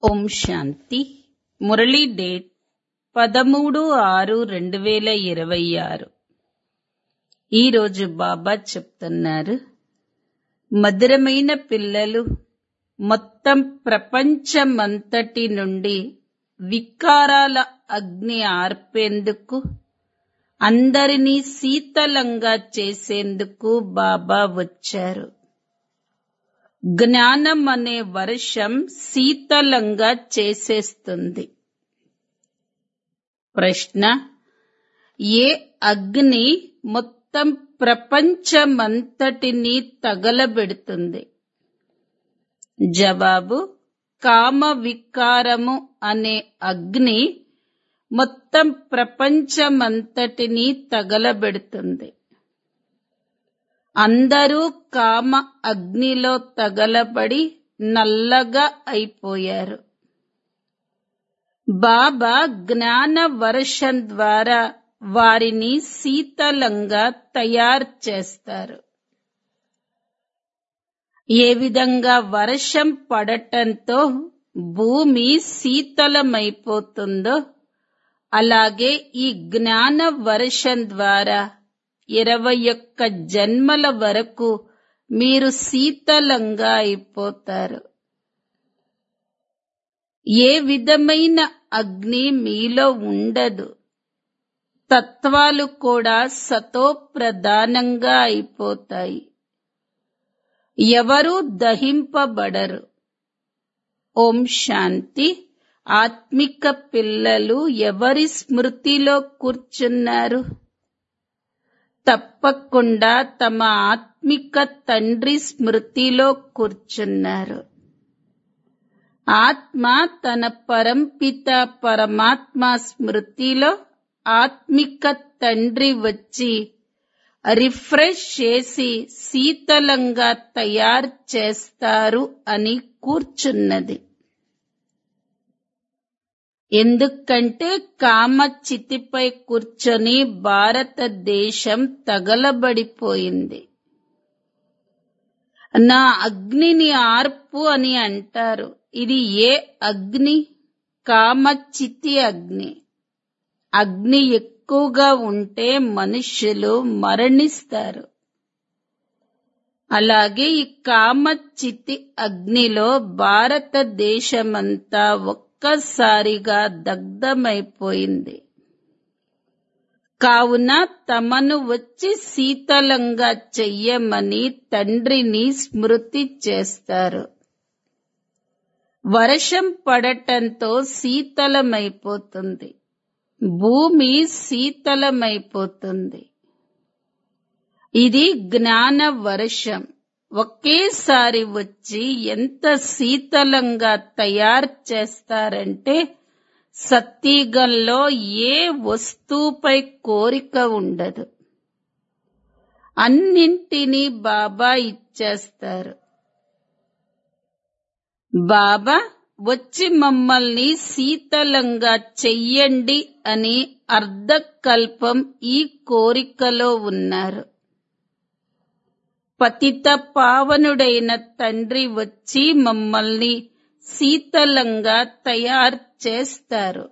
ఓం శాంతి Murali date పదమూడు ఆరు రెండు వేల ఇరవై ఆరు ఈరోజు బాబా చెప్తున్నారు మధురమైన పిల్లలు మొత్తం ప్రపంచమంతటి నుండి వికారాల అగ్ని ఆర్పేందుకు అందరినీ శీతలంగా చేసేందుకు బాబా వచ్చారు జ్ఞానం అనే వర్షం శీతలంగా చేసేస్తుంది ప్రశ్న ఏ అగ్ని మొత్తం ప్రపంచమంతటిని తగలబెడుతుంది జవాబు కామ వికారము అనే అగ్ని మొత్తం ప్రపంచమంతటిని తగలబెడుతుంది అందరూ కామ అగ్నిలో తగలబడి నల్లగా అయిపోయారు బాబా జ్ఞాన వర్షం ద్వారా వారిని శీతలంగా తయారు చేస్తారు ఏ విధంగా వర్షం పడటంతో భూమి శీతలమైపోతుందో అలాగే ఈ జ్ఞాన వర్షం ద్వారా ఇరవై ఒక్క జన్మల వరకు మీరు శీతలంగా అయిపోతారు ఏ విధమైన అగ్ని మీలో ఉండదు తత్వాలు కూడా సతో ప్రధానంగా అయిపోతాయి ఎవరూ దహింపబడరు ఓం శాంతి ఆత్మిక పిల్లలు ఎవరి స్మృతిలో కూర్చున్నారు తప్పకుండా తమ ఆత్మిక తండ్రి స్మృతిలో కూర్చున్నారు ఆత్మ తన పరంపిత పరమాత్మ స్మృతిలో ఆత్మిక తండ్రి వచ్చి రిఫ్రెష్ చేసి శీతలంగా తయారు చేస్తారు అని కూర్చున్నది ఎందుకంటే కామచితిపై కూర్చొని భారతదేశం తగలబడిపోయింది నా అగ్నిని ఆర్పు అని అంటారు ఇది ఏ అగ్ని కామచితి అగ్ని అగ్ని ఎక్కువగా ఉంటే మనుష్యులు మరణిస్తారు అలాగే ఈ కామచితి అగ్నిలో భారతదేశమంతా ఒక్కసారిగా దగ్ధమైపోయింది కావున తమను వచ్చి శీతలంగా చెయ్యమని తండ్రిని స్మృతి చేస్తారు వర్షం పడటంతో శీతలమైపోతుంది భూమి శీతలమైపోతుంది ఇది జ్ఞాన వర్షం ఒకేసారి వచ్చి ఎంత శీతలంగా తయారు చేస్తారంటే సత్యగంలో ఏ వస్తువుపై కోరిక ఉండదు అన్నింటినీ బాబా ఇచ్చేస్తారు బాబా వచ్చి మమ్మల్ని శీతలంగా చెయ్యండి అని అర్ధకల్పం ఈ కోరికలో ఉన్నారు పతిత పావనుడైన తండ్రి వచ్చి మమ్మల్ని శీతలంగా తయారు చేస్తారు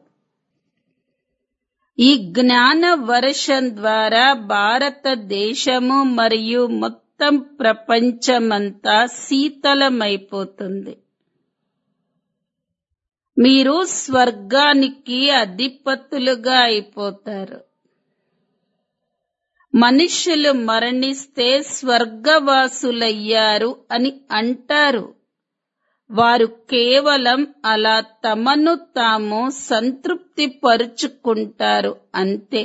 ఈ జ్ఞాన వర్షం ద్వారా భారతదేశము మరియు మొత్తం ప్రపంచమంతా శీతలమైపోతుంది మీరు స్వర్గానికి అధిపతులుగా అయిపోతారు మనుష్యులు మరణిస్తే స్వర్గవాసులయ్యారు అని అంటారు వారు కేవలం అలా తమను తాము సంతృప్తి పరుచుకుంటారు అంతే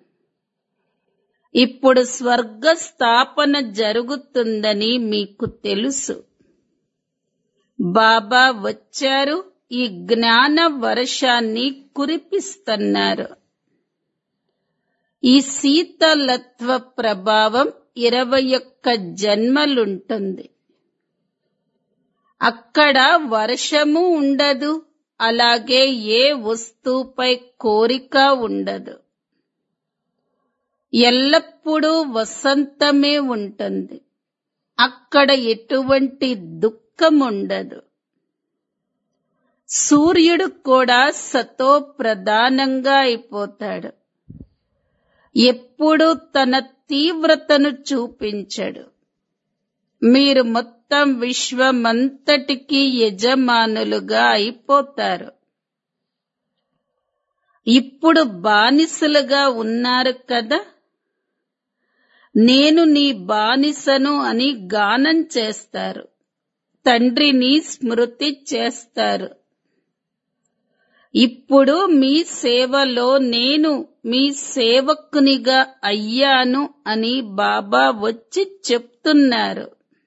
ఇప్పుడు స్వర్గ స్థాపన జరుగుతుందని మీకు తెలుసు బాబా వచ్చారు ఈ జ్ఞాన వర్షాన్ని కురిపిస్తున్నారు ఈ శీతలత్వ ప్రభావం ఇరవై ఒక్క జన్మలుంటుంది అక్కడ వర్షము ఉండదు అలాగే ఏ వస్తువుపై కోరిక ఉండదు ఎల్లప్పుడూ వసంతమే ఉంటుంది అక్కడ ఎటువంటి దుఃఖం ఉండదు సూర్యుడు కూడా సతో ప్రధానంగా అయిపోతాడు ఎప్పుడు తన తీవ్రతను చూపించడు మీరు మొత్తం విశ్వమంతటికి యజమానులుగా అయిపోతారు ఇప్పుడు బానిసలుగా ఉన్నారు కదా నేను నీ బానిసను అని గానం చేస్తారు తండ్రిని స్మృతి చేస్తారు ఇప్పుడు మీ సేవలో నేను మీ సేవకునిగా అయ్యాను అని బాబా వచ్చి చెప్తున్నారు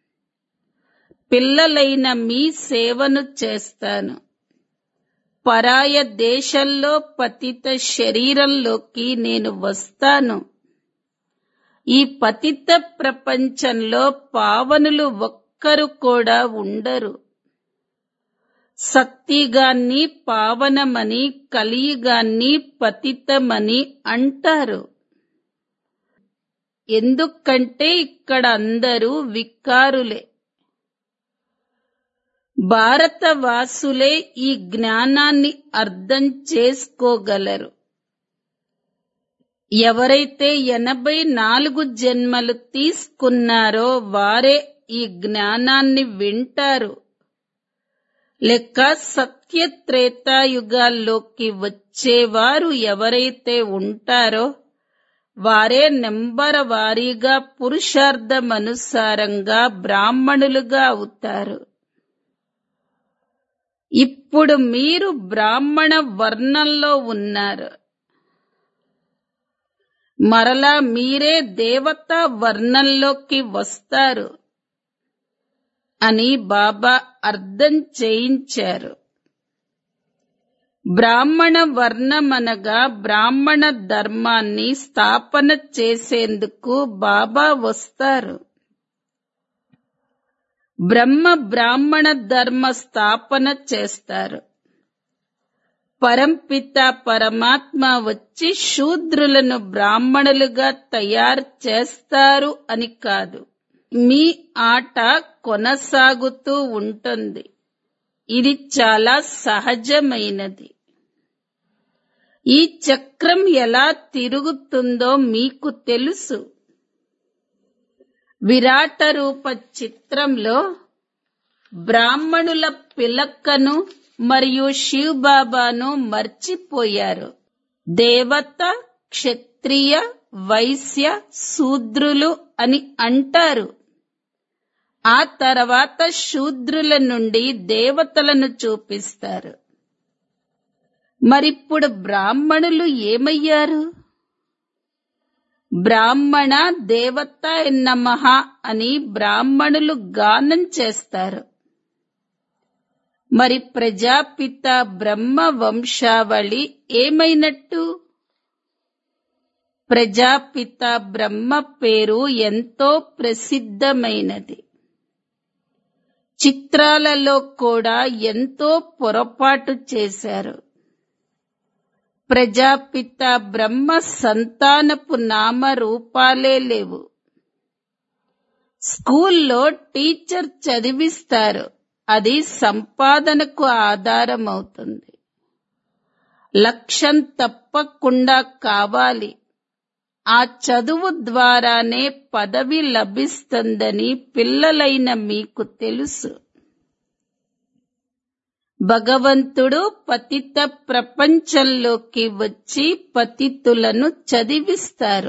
పిల్లలైన మీ సేవను చేస్తాను పరాయ దేశంలో పతిత శరీరంలోకి నేను వస్తాను ఈ పతిత ప్రపంచంలో పావనులు ఒక్కరు కూడా ఉండరు సత్తిగాన్ని పావనమని కలియుగాన్ని పతితమని అంటారు ఎందుకంటే ఇక్కడ అందరూ వికారులే భారతవాసులే ఈ జ్ఞానాన్ని అర్థం చేసుకోగలరు ఎవరైతే ఎనభై నాలుగు జన్మలు తీసుకున్నారో వారే ఈ జ్ఞానాన్ని వింటారు లెక్క సత్యత్రేతాయుగాల్లోకి వచ్చేవారు ఎవరైతే ఉంటారో వారే నెంబర్ వారీగా పురుషార్థమనుసారంగా బ్రాహ్మణులుగా అవుతారు ఇప్పుడు మీరు బ్రాహ్మణ వర్ణంలో ఉన్నారు మరలా మీరే దేవతా వర్ణంలోకి వస్తారు అని బాబా అర్థం చేయించారు బ్రాహ్మణ వర్ణమనగా బ్రాహ్మణ ధర్మాన్ని స్థాపన చేసేందుకు బాబా వస్తారు బ్రహ్మ బ్రాహ్మణ ధర్మ స్థాపన చేస్తారు పరంపిత పరమాత్మ వచ్చి శూద్రులను బ్రాహ్మణులుగా తయారు చేస్తారు అని కాదు మీ ఆట కొనసాగుతూ ఉంటుంది ఇది చాలా సహజమైనది ఈ చక్రం ఎలా తిరుగుతుందో మీకు తెలుసు విరాట రూప చిత్రంలో బ్రాహ్మణుల పిలక్కను మరియు శివ్ బాబాను మర్చిపోయారు దేవత క్షత్రియ వైశ్య శూద్రులు అని అంటారు ఆ తర్వాత శూద్రుల నుండి దేవతలను చూపిస్తారు మరిప్పుడు బ్రాహ్మణులు ఏమయ్యారు బ్రాహ్మణ దేవత నమః అని బ్రాహ్మణులు గానం చేస్తారు మరి ప్రజాపిత బ్రహ్మ వంశావళి ఏమైనట్టు ప్రజాపిత బ్రహ్మ పేరు ఎంతో ప్రసిద్ధమైనది చిత్రాలలో కూడా ఎంతో పొరపాటు చేశారు ప్రజాపిత బ్రహ్మ సంతానపు నామ రూపాలే లేవు స్కూల్లో టీచర్ చదివిస్తారు అది సంపాదనకు ఆధారమవుతుంది లక్ష్యం తప్పకుండా కావాలి ఆ చదువు ద్వారానే పదవి లభిస్తుందని పిల్లలైన మీకు తెలుసు భగవంతుడు పతిత ప్రపంచంలోకి వచ్చి పతితులను చదివిస్తారు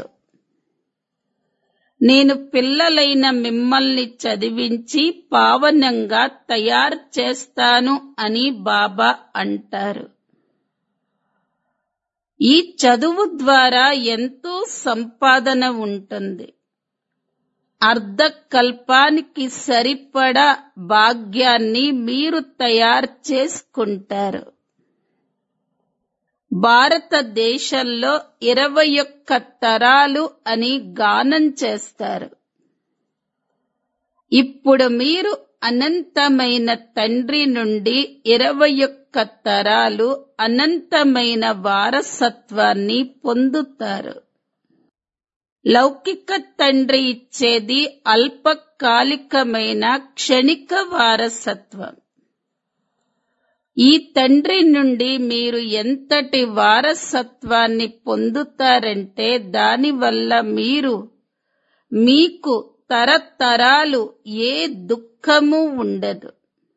నేను పిల్లలైన మిమ్మల్ని చదివించి పావనంగా తయారు చేస్తాను అని బాబా అంటారు ఈ చదువు ద్వారా ఎంతో సంపాదన ఉంటుంది అర్ధకల్పానికి సరిపడా భాగ్యాన్ని మీరు తయారు చేసుకుంటారు భారతదేశంలో ఇరవై ఒక్క తరాలు అని గానం చేస్తారు ఇప్పుడు మీరు అనంతమైన తండ్రి నుండి ఇరవై ఒక్క తరాలు అనంతమైన వారసత్వాన్ని పొందుతారు లౌకిక తండ్రి ఇచ్చేది అల్పకాలికమైన క్షణిక వారసత్వం ఈ తండ్రి నుండి మీరు ఎంతటి వారసత్వాన్ని పొందుతారంటే దానివల్ల మీరు మీకు తరతరాలు ఏ దుఃఖము ఉండదు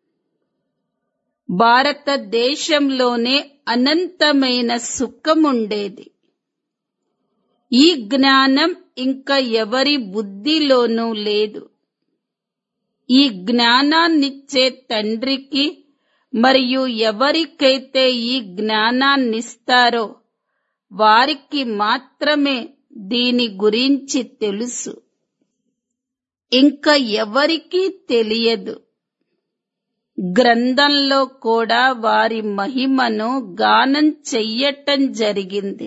భారతదేశంలోనే అనంతమైన సుఖముండేది ఈ జ్ఞానం ఇంకా ఎవరి బుద్ధిలోనూ లేదు ఈ జ్ఞానాన్నిచ్చే తండ్రికి మరియు ఎవరికైతే ఈ జ్ఞానాన్నిస్తారో వారికి మాత్రమే దీని గురించి తెలుసు ఇంకా ఎవరికీ తెలియదు గ్రంథంలో కూడా వారి మహిమను గానం చెయ్యటం జరిగింది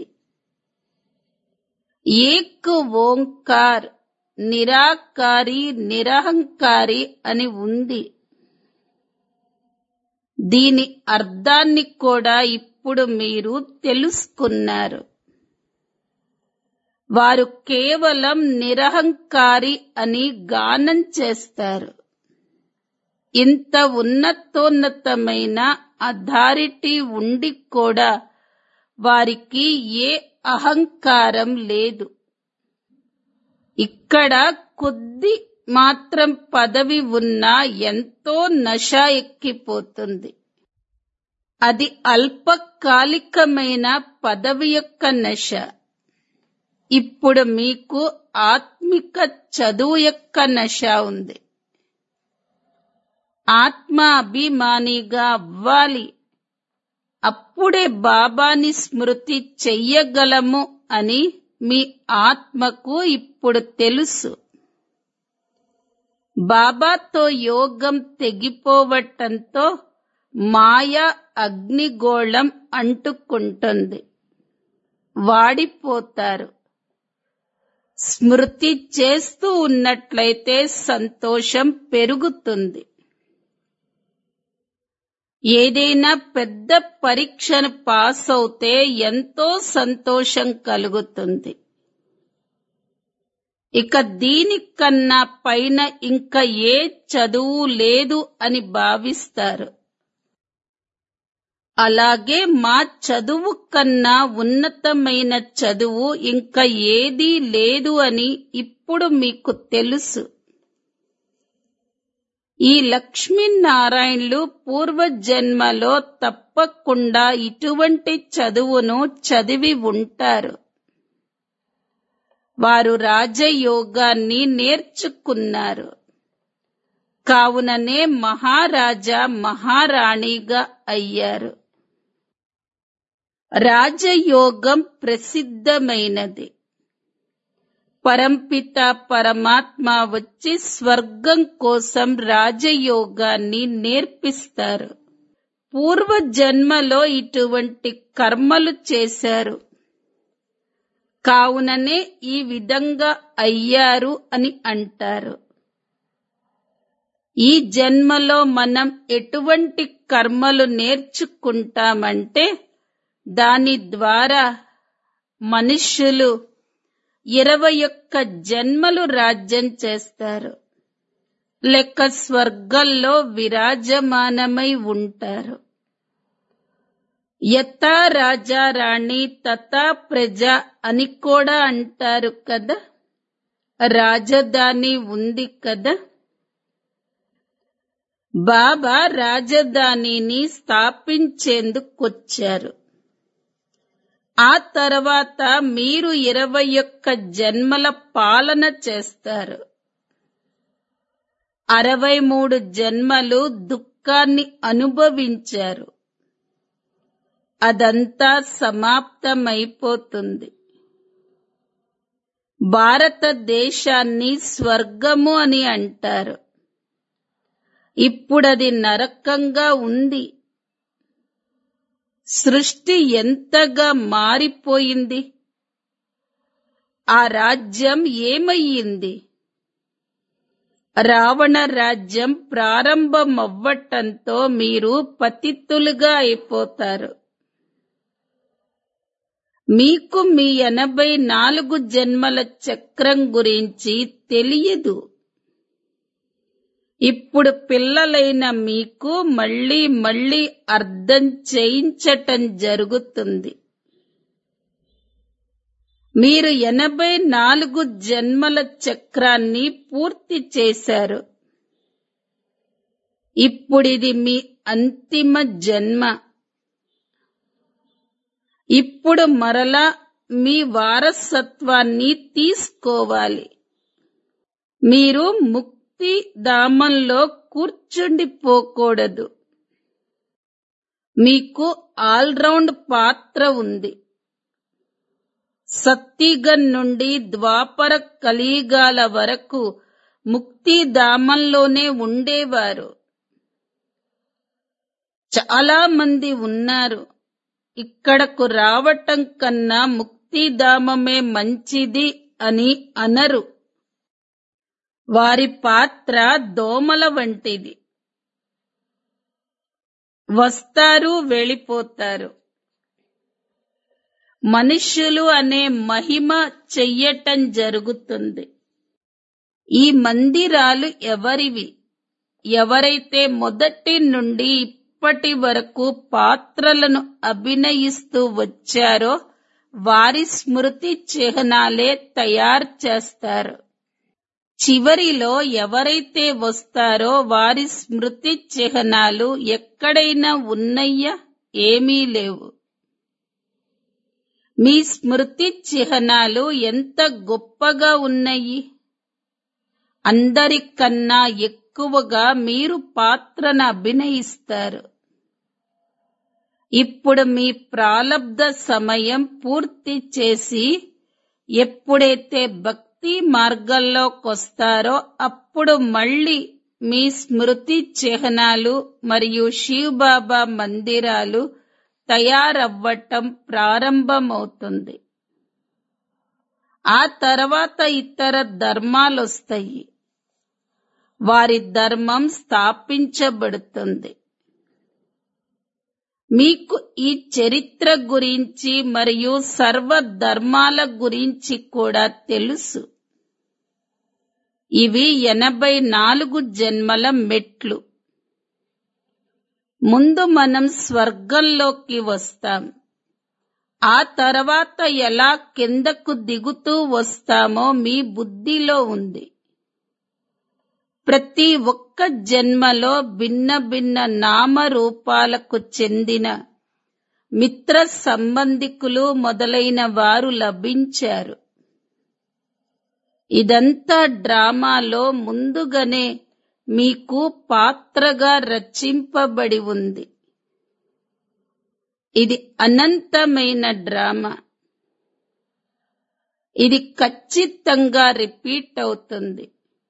ఏక్ ఓంకార్ నిరాకారి నిరహంకారి అని ఉంది దీని అర్థాన్ని కూడా ఇప్పుడు మీరు తెలుసుకున్నారు వారు కేవలం నిరహంకారి అని గానం చేస్తారు ఇంత ఉన్నతోన్నతమైన అథారిటీ ఉండి కూడా వారికి ఏ అహంకారం లేదు ఇక్కడ కొద్ది మాత్రం పదవి ఉన్నా ఎంతో నష ఎక్కిపోతుంది అది అల్పకాలికమైన పదవి యొక్క నష ఇప్పుడు మీకు ఆత్మిక చదువు యొక్క నష ఉంది ఆత్మ అభిమానిగా అవ్వాలి అప్పుడే బాబాని స్మృతి చెయ్యగలము అని మీ ఆత్మకు ఇప్పుడు తెలుసు బాబాతో యోగం తెగిపోవటంతో మాయా అగ్నిగోళం అంటుకుంటుంది వాడిపోతారు స్మృతి చేస్తూ ఉన్నట్లయితే సంతోషం పెరుగుతుంది ఏదైనా పెద్ద పరీక్షను పాస్ అవుతే ఎంతో సంతోషం కలుగుతుంది ఇక దీనికన్నా పైన ఇంకా ఏ చదువు లేదు అని భావిస్తారు అలాగే మా చదువు కన్నా ఉన్నతమైన చదువు ఇంకా ఏదీ లేదు అని ఇప్పుడు మీకు తెలుసు ఈ లక్ష్మీనారాయణులు పూర్వజన్మలో తప్పకుండా ఇటువంటి చదువును చదివి ఉంటారు వారు రాజయోగాన్ని నేర్చుకున్నారు కావుననే మహారాజా మహారాణిగా అయ్యారు రాజయోగం ప్రసిద్ధమైనది పరంపిత పరమాత్మ వచ్చి స్వర్గం కోసం రాజయోగాన్ని నేర్పిస్తారు పూర్వ జన్మలో ఇటువంటి కర్మలు చేశారు కావుననే ఈ విధంగా అయ్యారు అని అంటారు ఈ జన్మలో మనం ఎటువంటి కర్మలు నేర్చుకుంటామంటే దాని ద్వారా మనుష్యులు ఇరవై ఒక్క జన్మలు రాజ్యం చేస్తారు లెక్క స్వర్గంలో విరాజమానమై ఉంటారు యథా రాజా రాణి తథా ప్రజ అని కూడా అంటారు కదా రాజధాని ఉంది కదా బాబా రాజధానిని స్థాపించేందుకొచ్చారు ఆ తర్వాత మీరు ఇరవై ఒక్క జన్మల పాలన చేస్తారు అరవై మూడు జన్మలు దుఃఖాన్ని అనుభవించారు అదంతా సమాప్తమైపోతుంది భారతదేశాన్ని స్వర్గము అని అంటారు ఇప్పుడది నరకంగా ఉంది సృష్టి ఎంతగా మారిపోయింది ఆ రాజ్యం ఏమయ్యింది రావణ రాజ్యం ప్రారంభమవ్వటంతో మీరు పతితులుగా అయిపోతారు మీకు మీ ఎనభై నాలుగు జన్మల చక్రం గురించి తెలియదు ఇప్పుడు పిల్లలైన మీకు మళ్ళీ మళ్ళీ అర్థం చేయించటం జరుగుతుంది మీరు ఎనభై నాలుగు జన్మల చక్రాన్ని పూర్తి చేశారు ఇప్పుడిది మీ అంతిమ జన్మ ఇప్పుడు మరలా మీ వారసత్వాన్ని తీసుకోవాలి మీరు ముక్తి ధామంలో కూర్చుండిపోకూడదు మీకు ఆల్రౌండ్ పాత్ర ఉంది సత్తిగన్ నుండి ద్వాపర కలియుగాల వరకు ముక్తిధామంలోనే ఉండేవారు చాలా మంది ఉన్నారు ఇక్కడకు రావటం కన్నా ముక్తిధామమే మంచిది అని అనరు వారి పాత్ర దోమల వంటిది వస్తారు వెళ్ళిపోతారు మనుష్యులు అనే మహిమ చెయ్యటం జరుగుతుంది ఈ మందిరాలు ఎవరివి ఎవరైతే మొదటి నుండి ఇప్పటి వరకు పాత్రలను అభినయిస్తూ వచ్చారో వారి స్మృతి చిహ్నాలే తయారు చేస్తారు చివరిలో ఎవరైతే వస్తారో వారి స్మృతి చిహ్నాలు ఎక్కడైనా ఉన్నయ్యా ఏమీ లేవు మీ స్మృతి చిహ్నాలు ఎంత గొప్పగా ఉన్నాయి అందరికన్నా ఎక్కువగా మీరు పాత్రను అభినయిస్తారు ఇప్పుడు మీ ప్రాలబ్ధ సమయం పూర్తి చేసి ఎప్పుడైతే భక్తి మార్గంలోకొస్తారో అప్పుడు మళ్ళీ మీ స్మృతి చిహ్నాలు మరియు శివబాబా మందిరాలు తయారవ్వటం ప్రారంభమవుతుంది ఆ తర్వాత ఇతర ధర్మాలొస్తాయి వారి ధర్మం స్థాపించబడుతుంది మీకు ఈ చరిత్ర గురించి మరియు సర్వ ధర్మాల గురించి కూడా తెలుసు ఇవి ఎనభై నాలుగు జన్మల మెట్లు ముందు మనం స్వర్గంలోకి వస్తాం ఆ తర్వాత ఎలా కిందకు దిగుతూ వస్తామో మీ బుద్ధిలో ఉంది ప్రతి ఒక్క జన్మలో భిన్న భిన్న నామరూపాలకు చెందిన మిత్ర సంబంధికులు మొదలైన వారు లభించారు ఇదంతా డ్రామాలో ముందుగానే మీకు పాత్రగా రచింపబడి ఉంది ఇది అనంతమైన డ్రామా ఇది ఖచ్చితంగా రిపీట్ అవుతుంది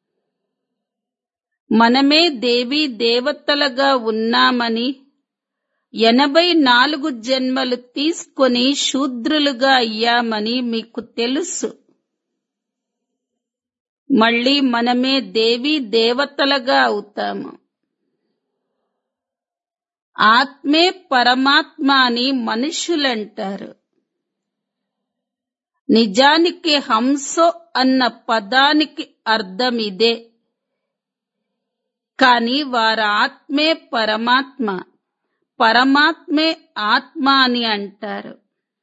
మనమే దేవీ దేవతలుగా ఉన్నామని ఎనభై నాలుగు జన్మలు తీసుకొని శూద్రులుగా అయ్యామని మీకు తెలుసు మళ్ళీ మనమే దేవీ దేవతలుగా అవుతాము ఆత్మే పరమాత్మ అని మనుషులంటారు నిజానికి హంసో అన్న పదానికి అర్థం ఇదే కాని వారి ఆత్మే పరమాత్మ పరమాత్మే ఆత్మ అని అంటారు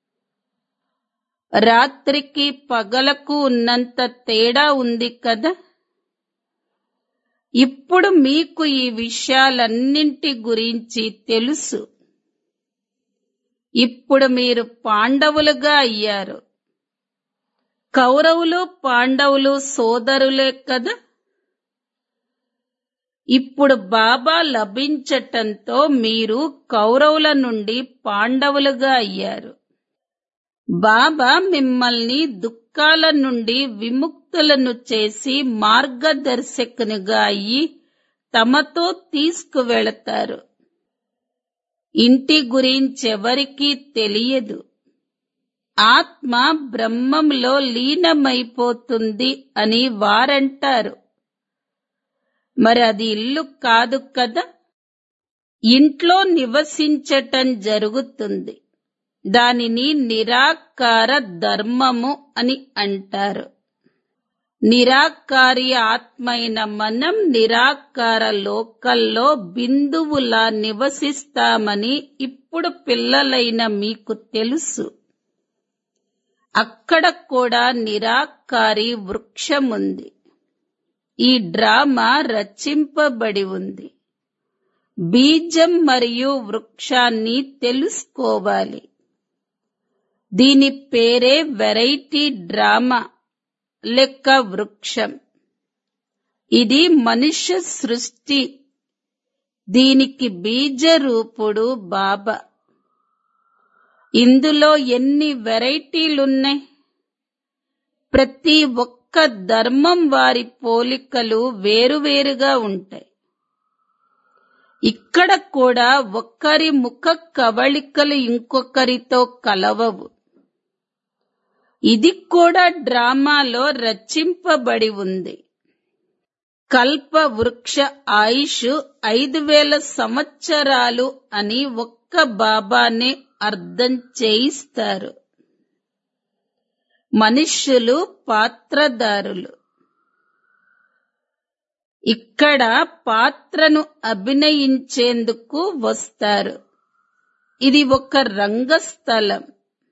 రాత్రికి పగలకు ఉన్నంత తేడా ఉంది కదా ఇప్పుడు మీకు ఈ విషయాలన్నింటి గురించి తెలుసు ఇప్పుడు మీరు పాండవులుగా అయ్యారు కౌరవులు పాండవులు సోదరులే కదా ఇప్పుడు బాబా లభించటంతో మీరు కౌరవుల నుండి పాండవులుగా అయ్యారు బాబా మిమ్మల్ని దుఃఖాల నుండి విముక్తులను చేసి మార్గదర్శకునిగా అయ్యి తమతో తీసుకువెళతారు ఇంటి గురించెవరికీ తెలియదు ఆత్మ బ్రహ్మంలో లీనమైపోతుంది అని వారంటారు మరి అది ఇల్లు కాదు కదా ఇంట్లో నివసించటం జరుగుతుంది దానిని నిరాకార ధర్మము అని అంటారు నిరాకారి ఆత్మైన మనం నిరాకార లోకల్లో బిందువులా నివసిస్తామని ఇప్పుడు పిల్లలైన మీకు తెలుసు అక్కడ కూడా నిరాకారి వృక్షముంది ఈ డ్రామా రచింపబడి ఉంది బీజం మరియు వృక్షాన్ని తెలుసుకోవాలి దీని పేరే వెరైటీ డ్రామా లెక్క వృక్షం ఇది మనుష్య సృష్టి దీనికి బీజ రూపుడు బాబా ఇందులో ఎన్ని వెరైటీలున్నాయి ప్రతి ఒక్క ధర్మం వారి పోలికలు వేరువేరుగా ఉంటాయి ఇక్కడ కూడా ఒక్కరి ముఖ కవళికలు ఇంకొకరితో కలవవు ఇది కూడా డ్రామాలో రచింపబడి ఉంది కల్ప వృక్ష ఆయుష్ ఐదు వేల సంవత్సరాలు అని ఒక్క బాబానే అర్థం చేయిస్తారు మనుష్యులు పాత్రదారులు ఇక్కడ పాత్రను అభినయించేందుకు వస్తారు ఇది ఒక రంగస్థలం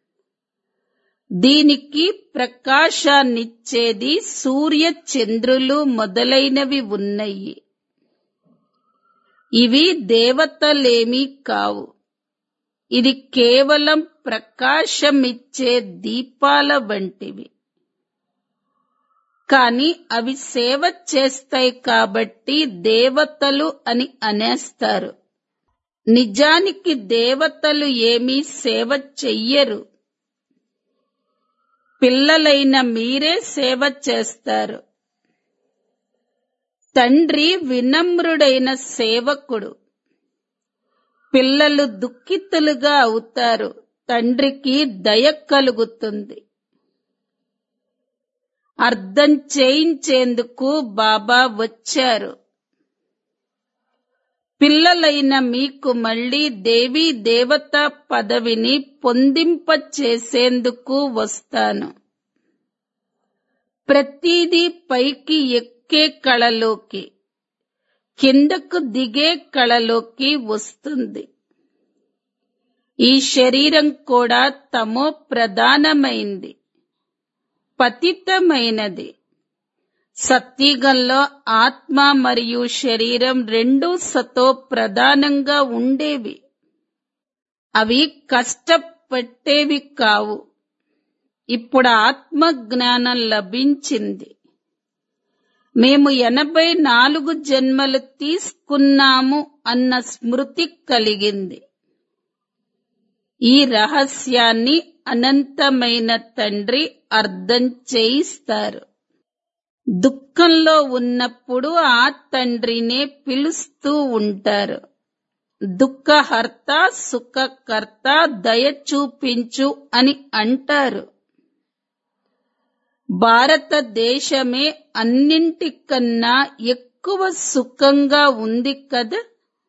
దీనికి ప్రకాశాన్నిచ్చేది సూర్య చంద్రులు మొదలైనవి ఉన్నాయి ఇవి దేవతలేమీ కావు ఇది కేవలం ప్రకాశమిచ్చే దీపాల వంటివి కాని అవి సేవ చేస్తాయి కాబట్టి దేవతలు అని అనేస్తారు నిజానికి దేవతలు ఏమీ సేవ చెయ్యరు పిల్లలైన మీరే సేవ చేస్తారు తండ్రి వినమ్రుడైన సేవకుడు పిల్లలు దుఃఖితులుగా అవుతారు తండ్రికి దయ కలుగుతుంది అర్థం చేయించేందుకు బాబా వచ్చారు పిల్లలైన మీకు మళ్ళీ దేవీ దేవత పదవిని పొందింప చేసేందుకు వస్తాను ప్రతిదీ పైకి ఎక్కే కళలోకి కిందకు దిగే కళలోకి వస్తుంది ఈ శరీరం కూడా తమో ప్రధానమైంది పతితమైనది సత్యుగంలో ఆత్మ మరియు శరీరం రెండూ సతో ప్రధానంగా ఉండేవి అవి కష్టపెట్టేవి కావు ఇప్పుడు ఆత్మ జ్ఞానం లభించింది మేము ఎనభై నాలుగు జన్మలు తీసుకున్నాము అన్న స్మృతి కలిగింది ఈ రహస్యాన్ని అనంతమైన తండ్రి అర్థం చేయిస్తారు దుఃఖంలో ఉన్నప్పుడు ఆ తండ్రినే పిలుస్తూ ఉంటారు దుఃఖహర్త సుఖకర్త దయ చూపించు అని అంటారు భారతదేశమే అన్నింటికన్నా ఎక్కువ సుఖంగా ఉంది కదా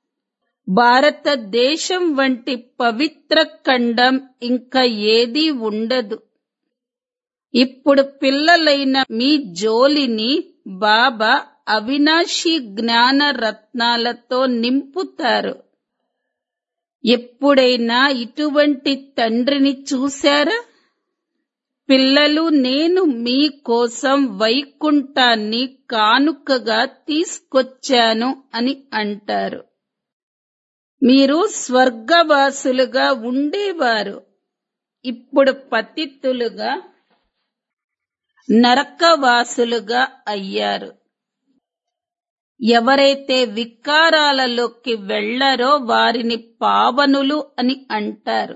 భారతదేశం వంటి పవిత్ర ఖండం ఇంకా ఏదీ ఉండదు ఇప్పుడు పిల్లలైన మీ జోలిని బాబా అవినాశి జ్ఞాన రత్నాలతో నింపుతారు ఎప్పుడైనా ఇటువంటి తండ్రిని చూశారా పిల్లలు నేను మీ కోసం వైకుంఠాన్ని కానుకగా తీసుకొచ్చాను అని అంటారు మీరు స్వర్గవాసులుగా ఉండేవారు ఇప్పుడు పతితులుగా నరకవాసులుగా అయ్యారు ఎవరైతే వికారాలలోకి వెళ్లరో వారిని పావనులు అని అంటారు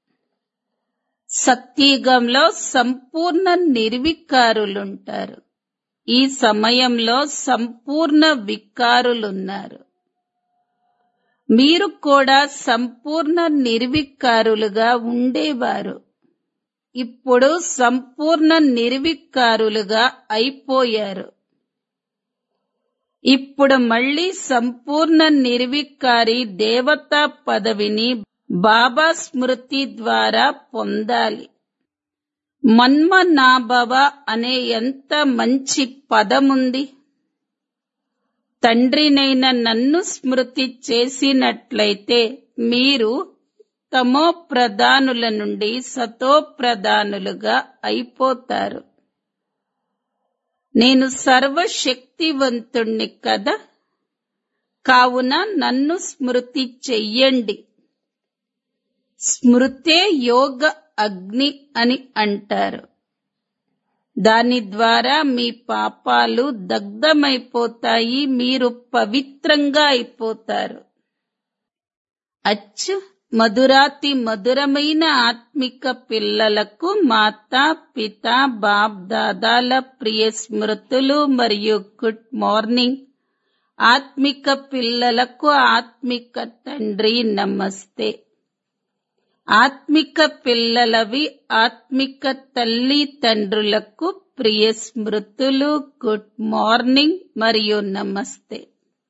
సత్యయుగంలో సంపూర్ణ నిర్వికారులుంటారు ఈ సమయంలో సంపూర్ణ వికారులున్నారు మీరు కూడా సంపూర్ణ నిర్వికారులుగా ఉండేవారు ఇప్పుడు సంపూర్ణ నిర్వికారులుగా అయిపోయారు ఇప్పుడు మళ్ళీ సంపూర్ణ నిర్వికారి దేవతా పదవిని బాబా స్మృతి ద్వారా పొందాలి మన్మనాభవ అనే ఎంత మంచి పదముంది తండ్రినైన నన్ను స్మృతి చేసినట్లయితే మీరు తమో ప్రధానుల నుండి సతో ప్రధానులుగా అయిపోతారు నేను సర్వశక్తివంతుణ్ణి కదా కావున నన్ను స్మృతి చెయ్యండి స్మృతే యోగ అగ్ని అని అంటారు దాని ద్వారా మీ పాపాలు దగ్ధమైపోతాయి మీరు పవిత్రంగా అయిపోతారు అచ్చు మధురాతి మధురమైన ఆత్మిక పిల్లలకు మాతా పిత బాప్ దాదాల ప్రియ స్మృతులు మరియు గుడ్ మార్నింగ్ ఆత్మిక పిల్లలకు ఆత్మిక తండ్రి నమస్తే ఆత్మిక పిల్లలవి ఆత్మిక తల్లి తండ్రులకు ప్రియ స్మృతులు గుడ్ మార్నింగ్ మరియు నమస్తే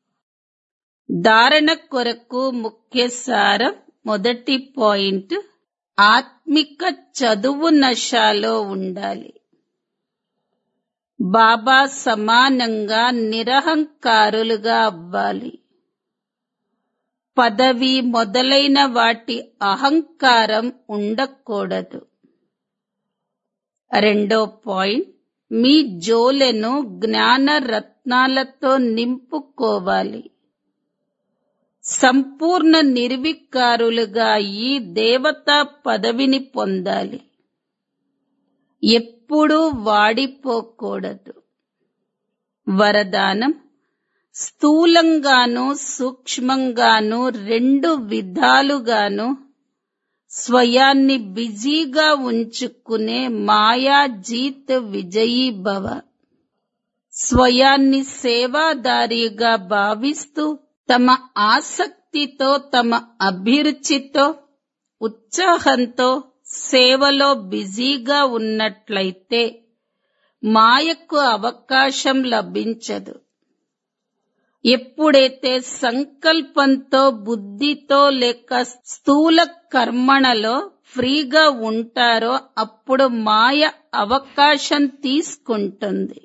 ధారణ కొరకు ముఖ్య సారం మొదటి పాయింట్ ఆత్మిక చదువు నశాలో ఉండాలి బాబా సమానంగా నిరహంకారులుగా అవ్వాలి పదవి మొదలైన వాటి అహంకారం ఉండకూడదు రెండో పాయింట్ మీ జోలెను జ్ఞాన రత్నాలతో నింపుకోవాలి సంపూర్ణ నిర్వికారులుగా ఈ దేవతా పదవిని పొందాలి ఎప్పుడూ వాడిపోకూడదు వరదానం స్థూలంగాను సూక్ష్మంగాను రెండు విధాలుగాను స్వయాన్ని బిజీగా ఉంచుకునే మాయా జీత్ విజయీ భవ స్వయాన్ని సేవాదారిగా భావిస్తూ తమ ఆసక్తితో తమ అభిరుచితో ఉత్సాహంతో సేవలో బిజీగా ఉన్నట్లయితే మాయకు అవకాశం లభించదు ఎప్పుడైతే సంకల్పంతో బుద్ధితో లేక స్థూల కర్మణలో ఫ్రీగా ఉంటారో అప్పుడు మాయ అవకాశం తీసుకుంటుంది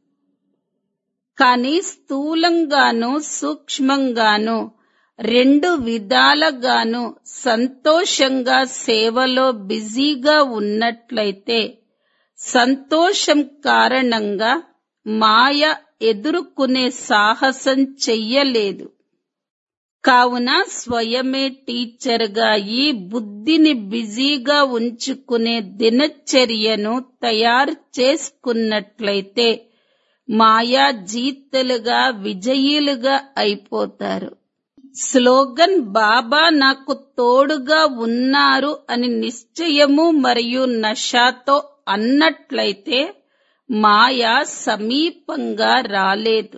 కానీ స్థూలంగాను సూక్ష్మంగాను రెండు విధాలుగాను సంతోషంగా సేవలో బిజీగా ఉన్నట్లయితే సంతోషం కారణంగా మాయ ఎదుర్కొనే సాహసం చెయ్యలేదు కావున స్వయమే టీచర్గా ఈ బుద్ధిని బిజీగా ఉంచుకునే దినచర్యను తయారు చేసుకున్నట్లయితే మాయా జీతలుగా విజయీలుగా అయిపోతారు స్లోగన్ బాబా నాకు తోడుగా ఉన్నారు అని నిశ్చయము మరియు నషాతో అన్నట్లయితే మాయ సమీపంగా రాలేదు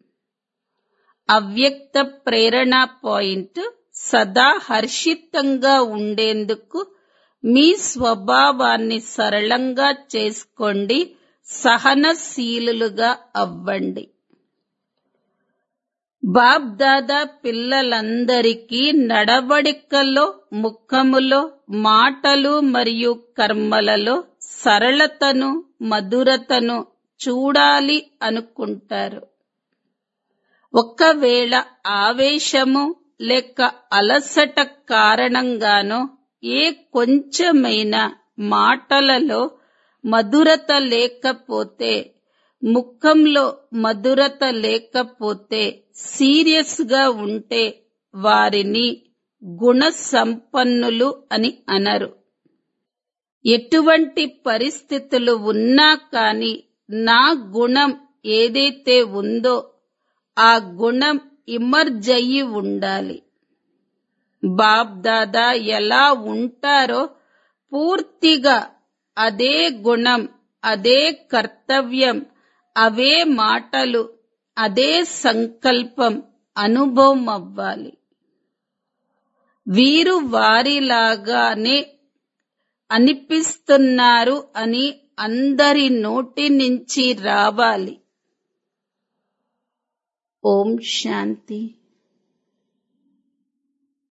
అవ్యక్త ప్రేరణ పాయింట్ సదా హర్షితంగా ఉండేందుకు మీ స్వభావాన్ని సరళంగా చేసుకోండి సహనశీలులుగా అవ్వండి బాబ్ దాదా పిల్లలందరికీ నడవడికలో ముఖములో మాటలు మరియు కర్మలలో సరళతను మధురతను చూడాలి అనుకుంటారు ఒకవేళ ఆవేశము లేక అలసట కారణంగానో ఏ కొంచెమైనా మాటలలో మధురత లేకపోతే ముఖంలో మధురత లేకపోతే సీరియస్ గా ఉంటే వారిని గుణ సంపన్నులు అని అనరు ఎటువంటి పరిస్థితులు ఉన్నా కాని నా గుణం ఏదైతే ఉందో ఆ గుణం ఇమర్జయ్యి ఉండాలి బాబ్ దాదా ఎలా ఉంటారో పూర్తిగా అదే గుణం అదే కర్తవ్యం అవే మాటలు అదే సంకల్పం అనుభవం అవ్వాలి వీరు వారిలాగానే అనిపిస్తున్నారు అని అందరి నోటి నుంచి రావాలి ఓం శాంతి